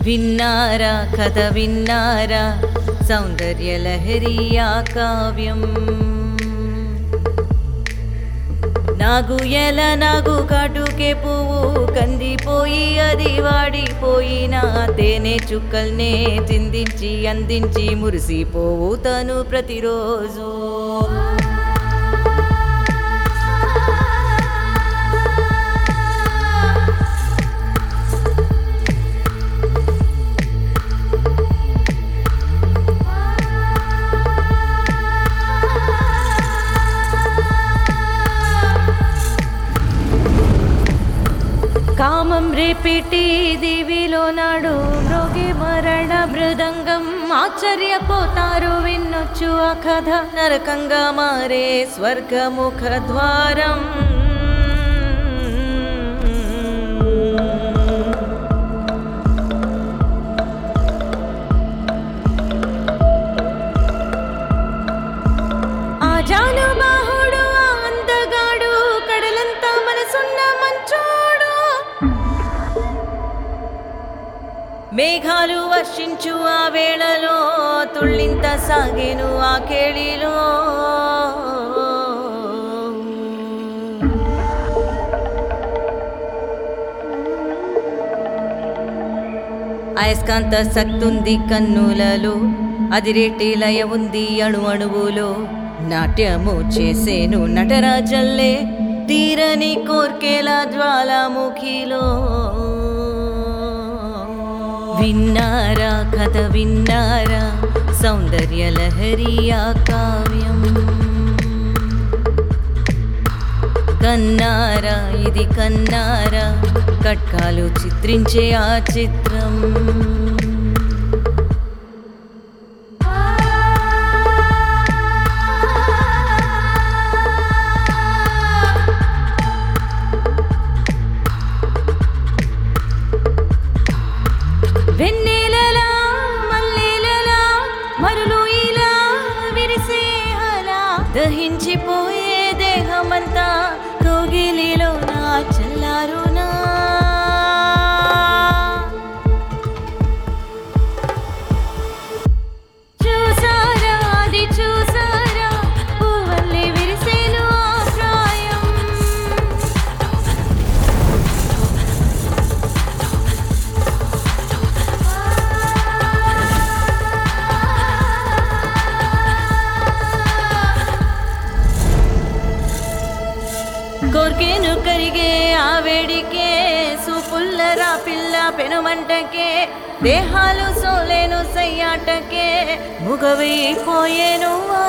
విన్నారా కథ విన్నారా సౌందర్య లహరియా కావ్యం నాగు ఎల నాగు కాటుకే పువ్వు కందిపోయి అది వాడిపోయిన తేనె చుక్కల్నే చిందించి అందించి మురిసిపోవు తను ప్రతిరోజు కామం రేపిటి దివిలో నాడు మృగి మరణ మృదంగం ఆశ్చర్యపోతారు విన్నొచ్చు ఆ కథ నరకంగా మారే స్వర్గముఖ ద్వారం ఆ జానుబాహుడు ఆ అందగాడు కడలంతా మనసున్న మంచోడు మేఘాలు వర్షించు ఆ వేళలో తుళ్ళింత సాగేను ఆ కేళిలో అయస్కాంత శక్తుంది కన్నులలో అదిరేటి లయ ఉంది అణు అణువులో నాట్యము చేసేను నటరాజల్లే తీరని కోర్కెల జ్వాలాముఖిలో విన్నారా కథ విన్నారా సౌందర్య లహరియా కావ్యం కన్నారా ఇది కన్నారా కట్కాలు చిత్రించే ఆ చిత్రం వెన్నెలలా మల్లెలలా మరులు ఇలా విరిసే అలా దహించిపోయే దేహమంతా కోగిలిలో నా చల్లారునా చూసారా అది చూసారా పువ్వల్లే విరిసేను ఆ ప్రాయం కోర్కేను కరిగే ఆ వేడికే సూపుల్లరా పిల్ల పెనుమంటకే దేహాలు సోలేను సయ్యాటకే ముగవైపోయేను ఆ